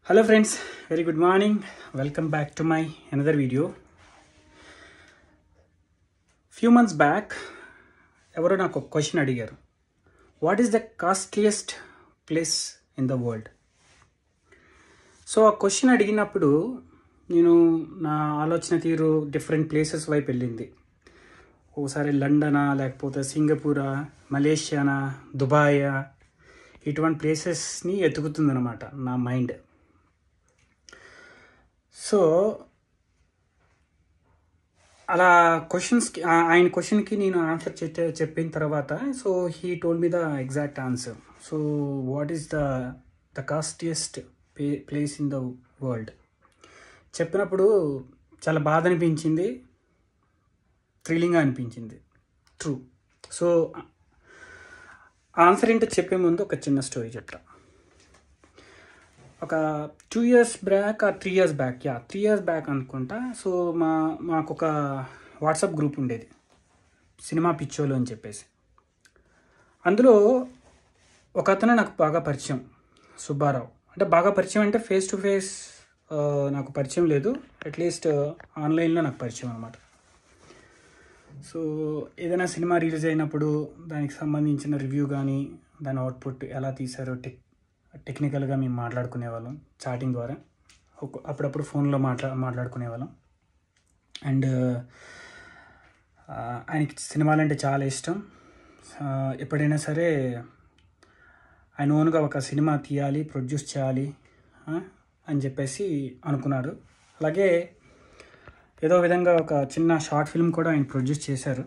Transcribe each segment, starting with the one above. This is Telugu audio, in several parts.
hello friends very good morning welcome back to my another video few months back ఎవరో నాకు ఒక క్వశ్చన్ అడిగారు what is the costliest place in the world so ఆ క్వశ్చన్ అడిగినప్పుడు నేను నా ఆలోచన తీరు డిఫరెంట్ ప్లేసెస్ వైపు వెళ్ళింది ఒకసారి లండనా లేకపోతే సింగపూరా మలేషియానా దుబాయా ఇటువంటి ప్లేసెస్ని ఎతుకుతుందన్నమాట నా మైండ్ సో అలా క్వశ్చన్స్కి ఆయన క్వశ్చన్కి నేను ఆన్సర్ చె చెప్పిన తర్వాత so he told me the exact answer so what is the the costliest play place in the world చెప్పినప్పుడు చాలా బాధ అనిపించింది థ్రిల్లింగ్గా అనిపించింది ట్రూ సో ఆన్సర్ ఏంటో చెప్పే ముందు ఒక చిన్న స్టోరీ చెప్తా ఒక two years back uh three years back yeah three years back అనుకుంటా సో మా మాకు ఒక వాట్సాప్ గ్రూప్ ఉండేది సినిమా పిచ్చోలు అని చెప్పేసి అందులో ఒక అతను నాకు బాగా పరిచయం సుబ్బారావు అంటే బాగా పరిచయం అంటే ఫేస్ టు ఫేస్ నాకు పరిచయం లేదు అట్లీస్ట్ ఆన్లైన్లో నాకు పరిచయం అనమాట సో ఏదైనా సినిమా రిలీజ్ అయినప్పుడు దానికి సంబంధించిన రివ్యూ కానీ దాని అవుట్పుట్ ఎలా తీశారో టెక్ టెక్నికల్గా మేము మాట్లాడుకునే వాళ్ళం చాటింగ్ ద్వారా ఒక అప్పుడప్పుడు ఫోన్లో మాట్లా మాట్లాడుకునే వాళ్ళం అండ్ ఆయనకి సినిమాలు అంటే చాలా ఇష్టం ఎప్పుడైనా సరే ఆయన ఓన్గా ఒక సినిమా తీయాలి ప్రొడ్యూస్ చేయాలి అని చెప్పేసి అనుకున్నారు అలాగే ఏదో విధంగా ఒక చిన్న షార్ట్ ఫిల్మ్ కూడా ఆయన ప్రొడ్యూస్ చేశారు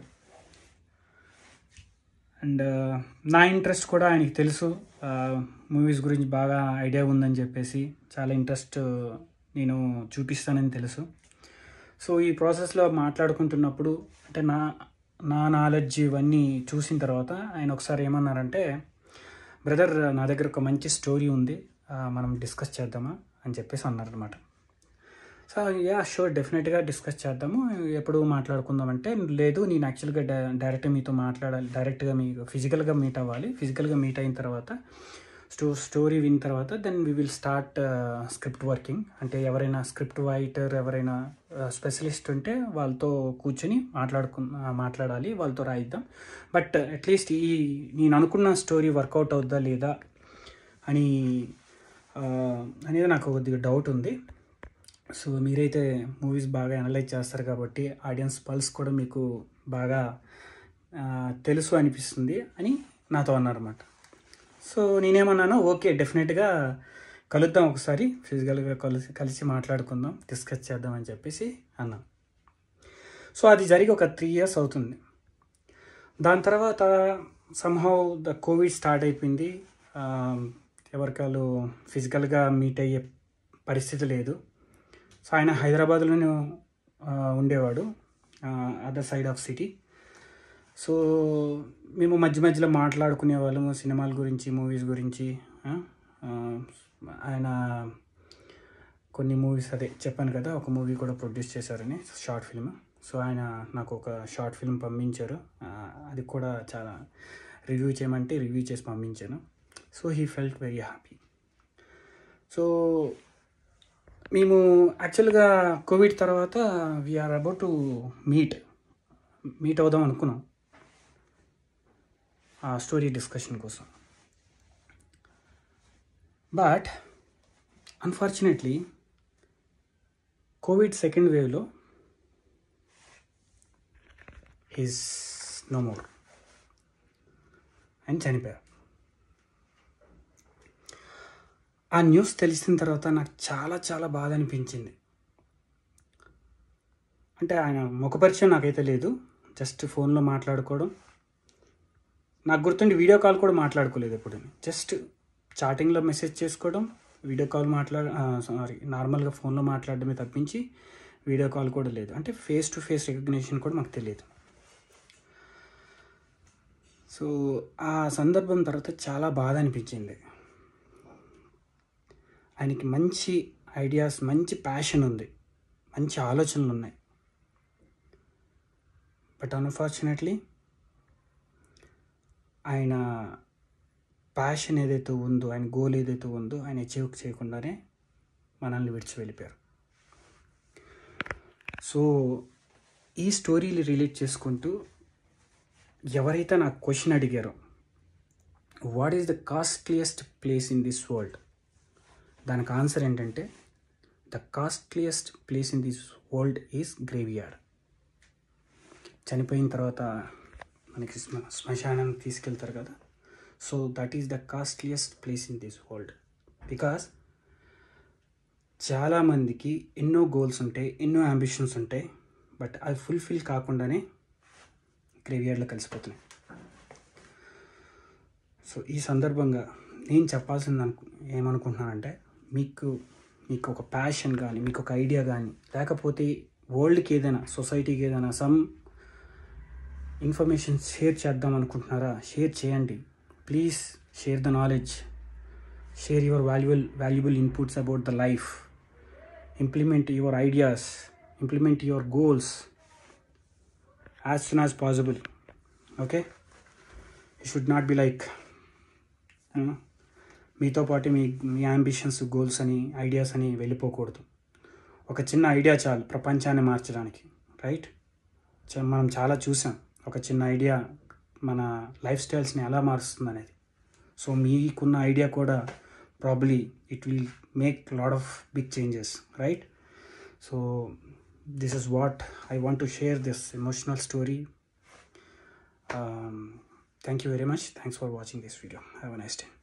అండ్ నా ఇంట్రెస్ట్ కూడా ఆయనకి తెలుసు మూవీస్ గురించి బాగా ఐడియా ఉందని చెప్పేసి చాలా ఇంట్రెస్ట్ నేను చూపిస్తానని తెలుసు సో ఈ ప్రాసెస్లో మాట్లాడుకుంటున్నప్పుడు అంటే నా నా నాలెడ్జ్ ఇవన్నీ చూసిన తర్వాత ఆయన ఒకసారి ఏమన్నారంటే బ్రదర్ నా దగ్గర ఒక మంచి స్టోరీ ఉంది మనం డిస్కస్ చేద్దామా అని చెప్పేసి అన్నారనమాట సో యా షూర్ డెఫినెట్గా డిస్కస్ చేద్దాము ఎప్పుడు మాట్లాడుకుందాం అంటే లేదు నేను యాక్చువల్గా డైరెక్ట్గా మీతో మాట్లాడాలి డైరెక్ట్గా మీ ఫిజికల్గా మీట్ అవ్వాలి ఫిజికల్గా మీట్ అయిన తర్వాత స్టో స్టోరీ విన్న తర్వాత then we will start script working అంటే ఎవరైనా స్క్రిప్ట్ రైటర్ ఎవరైనా స్పెషలిస్ట్ ఉంటే వాళ్ళతో కూర్చొని మాట్లాడుకు మాట్లాడాలి వాళ్ళతో రాయిద్దాం బట్ అట్లీస్ట్ ఈ నేను అనుకున్న స్టోరీ వర్కౌట్ అవుద్దా లేదా అని అనేది నాకు కొద్దిగా డౌట్ ఉంది సో మీరైతే మూవీస్ బాగా అనలైజ్ చేస్తారు కాబట్టి ఆడియన్స్ పల్స్ కూడా మీకు బాగా తెలుసు అనిపిస్తుంది అని నాతో అన్నారన్నమాట సో నేనేమన్నాను ఓకే డెఫినెట్గా కలుద్దాం ఒకసారి ఫిజికల్గా కలిసి కలిసి మాట్లాడుకుందాం డిస్కస్ చేద్దాం అని చెప్పేసి అన్నాను సో అది జరిగి ఒక త్రీ ఇయర్స్ అవుతుంది దాని తర్వాత సంహౌ ద కోవిడ్ స్టార్ట్ అయిపోయింది ఎవరికాలు ఫిజికల్గా మీట్ అయ్యే పరిస్థితి లేదు సో ఆయన హైదరాబాద్లోనే ఉండేవాడు other side of city so మేము మధ్య మధ్యలో మాట్లాడుకునే వాళ్ళము సినిమాల గురించి మూవీస్ గురించి ఆయన కొన్ని మూవీస్ అదే చెప్పాను కదా ఒక మూవీ కూడా ప్రొడ్యూస్ చేశారని షార్ట్ ఫిల్మ్ సో ఆయన నాకు ఒక షార్ట్ ఫిల్మ్ పంపించారు అది కూడా చాలా రివ్యూ చేయమంటే రివ్యూ చేసి పంపించాను so he felt very happy so మేము యాక్చువల్గా కోవిడ్ తర్వాత we're about to meet meet అవుదాం అనుకున్నాం ఆ స్టోరీ డిస్కషన్ కోసం బట్ అన్ఫార్చునేట్లీ కోవిడ్ సెకండ్ వేవ్లో ఈజ్ నో మోర్ అని చనిపోయారు ఆ న్యూస్ తెలిసిన తర్వాత నాకు చాలా చాలా బాధ అనిపించింది అంటే ఆయన ముఖపరిచయం నాకైతే లేదు జస్ట్ ఫోన్లో మాట్లాడుకోవడం నాకు గుర్తుండి వీడియో కాల్ కూడా మాట్లాడుకోలేదు ఎప్పుడు జస్ట్ చాటింగ్లో మెసేజ్ చేసుకోవడం వీడియో కాల్ మాట్లాడ సారీ నార్మల్గా ఫోన్లో మాట్లాడడమే తప్పించి వీడియో కాల్ కూడా లేదు అంటే ఫేస్ టు ఫేస్ రికగ్నిషన్ కూడా మాకు తెలియదు సో ఆ సందర్భం తర్వాత చాలా బాధ అనిపించింది ఆయనకి మంచి ఐడియాస్ మంచి ప్యాషన్ ఉంది మంచి ఆలోచనలు ఉన్నాయి బట్ అన్ఫార్చునేట్లీ ఆయన ప్యాషన్ ఏదైతే ఉందో ఆయన గోల్ ఏదైతే ఉందో ఆయన అచీవ్ చేయకుండానే మనల్ని విడిచి వెళ్ళిపోయారు సో ఈ స్టోరీని రిలేట్ చేసుకుంటూ ఎవరైతే నాకు క్వశ్చన్ అడిగారో what is the costliest place in this world దానికి ఆన్సర్ ఏంటంటే the costliest place in this world is graveyard చనిపోయిన తర్వాత మనకి శ్మ శ్మశానం తీసుకెళ్తారు కదా so that is the costliest place in this world because చాలామందికి ఎన్నో గోల్స్ ఉంటాయి ఎన్నో అంబిషన్స్ ఉంటాయి బట్ అవి ఫుల్ఫిల్ కాకుండానే గ్రేవ్యార్డ్లో కలిసిపోతున్నాయి సో ఈ సందర్భంగా నేను చెప్పాల్సింది అనుకు ఏమనుకుంటున్నానంటే మీకు మీకు ఒక ప్యాషన్ కానీ మీకు ఒక ఐడియా కానీ లేకపోతే వరల్డ్కి ఏదైనా సొసైటీకి ఏదైనా సమ్ ఇన్ఫర్మేషన్ షేర్ చేద్దాం అనుకుంటున్నారా షేర్ చేయండి please share the knowledge share your valuable valuable inputs about the life implement your ideas implement your goals as soon as possible okay you should not be like మీతో పాటు మీ మీ అంబిషన్స్ గోల్స్ అని ఐడియాస్ అని వెళ్ళిపోకూడదు ఒక చిన్న ఐడియా చాలు ప్రపంచాన్ని మార్చడానికి రైట్ చ- మనం చాలా చూసాం ఒక చిన్న ఐడియా మన లైఫ్ స్టైల్స్ని ఎలా మారుస్తుంది అనేది సో మీకున్న ఐడియా కూడా probably it will make lot of big changes right so this is what I want to share this emotional story thank you very much thanks for watching this video have a nice day